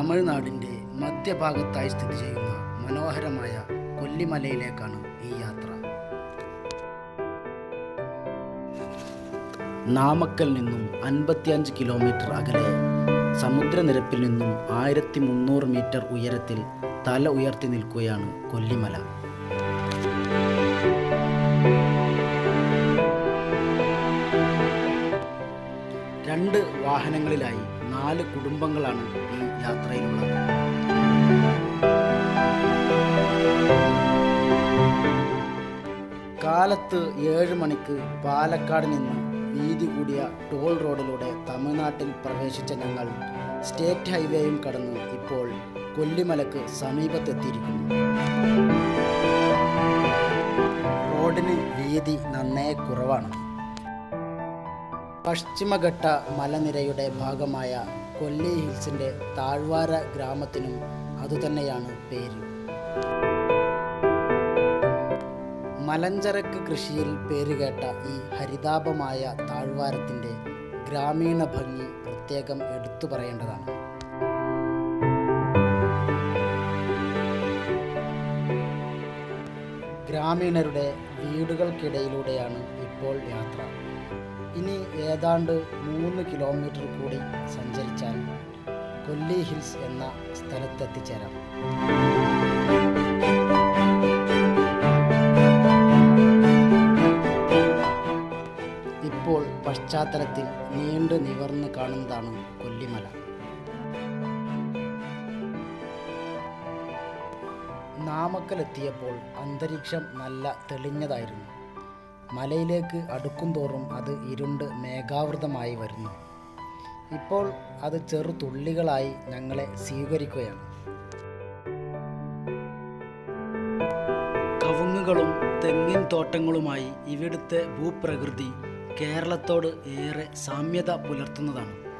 തമിഴ്നാടിൻ്റെ മധ്യഭാഗത്തായി സ്ഥിതി ചെയ്യുന്ന മനോഹരമായ കൊല്ലിമലയിലേക്കാണ് ഈ യാത്ര നാമക്കൽ നിന്നും അൻപത്തിയഞ്ച് കിലോമീറ്റർ അകലെ സമുദ്രനിരപ്പിൽ നിന്നും ആയിരത്തി മുന്നൂറ് മീറ്റർ ഉയരത്തിൽ തല ഉയർത്തി നിൽക്കുകയാണ് കൊല്ലിമല രണ്ട് വാഹനങ്ങളിലായി നാല് കുടുംബങ്ങളാണ് ഈ യാത്രയിലുള്ളത് കാലത്ത് ഏഴ് മണിക്ക് പാലക്കാട് നിന്ന് വീതി കൂടിയ ടോൾ റോഡിലൂടെ തമിഴ്നാട്ടിൽ പ്രവേശിച്ച ഞങ്ങൾ സ്റ്റേറ്റ് ഹൈവേയും കടന്ന് ഇപ്പോൾ കൊല്ലിമലക്ക് സമീപത്തെത്തിയിരിക്കുന്നു റോഡിന് വീതി നന്നേ കുറവാണ് പശ്ചിമഘട്ട മലനിരയുടെ ഭാഗമായ കൊല്ലി ഹിൽസിൻ്റെ താഴ്വാര ഗ്രാമത്തിനും അതുതന്നെയാണ് പേര് മലഞ്ചരക്ക് കൃഷിയിൽ പേരുകേട്ട ഈ ഹരിതാപമായ താഴ്വാരത്തിൻ്റെ ഗ്രാമീണ ഭംഗി പ്രത്യേകം എടുത്തു പറയേണ്ടതാണ് ഗ്രാമീണരുടെ വീടുകൾക്കിടയിലൂടെയാണ് ഇപ്പോൾ യാത്ര ഇനി ഏതാണ്ട് മൂന്ന് കിലോമീറ്റർ കൂടി സഞ്ചരിച്ചാൽ കൊല്ലി ഹിൽസ് എന്ന സ്ഥലത്തെത്തിച്ചേരാം ഇപ്പോൾ പശ്ചാത്തലത്തിൽ നീണ്ടു നിവർന്ന് കാണുന്നതാണ് കൊല്ലിമല നാമക്കലെത്തിയപ്പോൾ അന്തരീക്ഷം നല്ല തെളിഞ്ഞതായിരുന്നു മലയിലേക്ക് അടുക്കും തോറും അത് ഇരുണ്ട് മേഘാവൃതമായി വരുന്നു ഇപ്പോൾ അത് ചെറു തുള്ളികളായി ഞങ്ങളെ സ്വീകരിക്കുകയാണ് കവുങ്ങുകളും തെങ്ങിൻ തോട്ടങ്ങളുമായി ഇവിടുത്തെ ഭൂപ്രകൃതി കേരളത്തോട് ഏറെ സാമ്യത പുലർത്തുന്നതാണ്